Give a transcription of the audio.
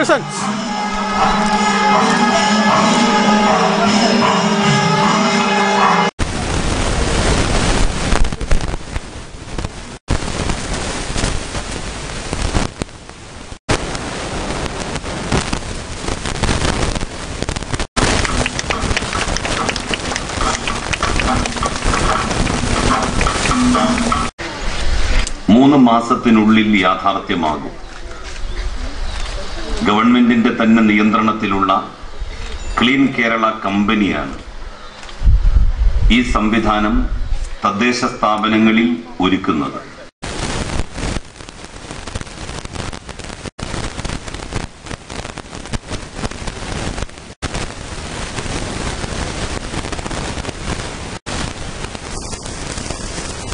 presents. മൂന്ന് മാസത്തിനുള്ളിൽ യാഥാർത്ഥ്യമാകും ഗവൺമെന്റിന്റെ തന്നെ നിയന്ത്രണത്തിലുള്ള ക്ലീൻ കേരള കമ്പനിയാണ് ഈ സംവിധാനം തദ്ദേശ സ്ഥാപനങ്ങളിൽ ഒരുക്കുന്നത്